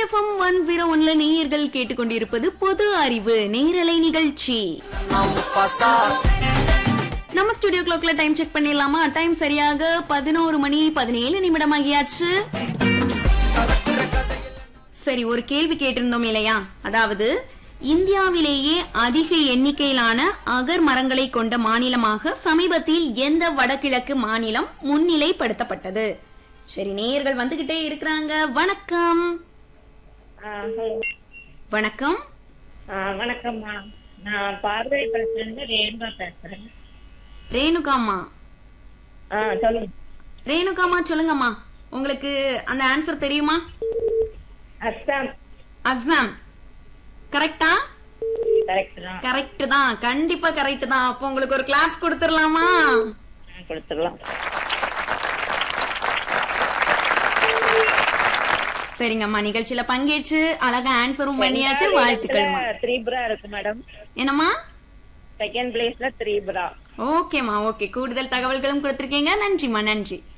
FM one zero ஒன்ல நேயர்கள் கேட்டுக்கொண்டிருப்பது பொது அறிவு நேரலை நிகழ்ச்சி நம்ம ஸ்டுடியோ கிளாக்ல டைம் செக் பண்ணிடலாமா டைம் சரியாக பதினோரு மணி பதினேழு நிமிடம் ஆகியாச்சு சரி ஒரு கேள்வி கேட்டிருந்தோம் இல்லையா அதாவது இந்தியாவிலேயே அதிக எண்ணிக்கையிலான அகர் மரங்களை கொண்ட மாநிலமாக சமீபத்தில் எந்த வடகிழக்கு மாநிலம் முன்னிலைப்படுத்தப்பட்டது சரி நேயர்கள் வந்துகிட்டே இருக்கிறாங்க வணக்கம் ஆ, hello. வணக்கம் ஆ, வணக்கம்மா நான் பார்வை பிரசிடண்ட் ரேணுகா பேசுறேன் ரேணுகாம்மா ஆ சொல்லுங்க ரேணுகாம்மா சொல்லுங்கம்மா உங்களுக்கு அந்த ஆன்சர் தெரியுமா அஸ்ஸாம் அஸ்ஸாம் கரெக்டா கரெக்ட் தான் கரெக்ட் தான் கண்டிப்பா கரெக்ட் தான் அப்போ உங்களுக்கு ஒரு கிளாப்ஸ் கொடுத்துடலாமா ஆ, கொடுத்துடலாம் சரிங்கம்மா நிகழ்ச்சியில பங்கேற்று அழகா ஆன்சரும் பண்ணியாச்சு வாழ்த்துக்கள்மா த்ரீபுரா இருக்கு மேடம் என்னம்மா செகண்ட் பிளேஸ்ல த்ரீபுரா ஓகேம்மா ஓகே கூடுதல் தகவல்களும் கொடுத்திருக்கீங்க நன்றிம்மா நன்றி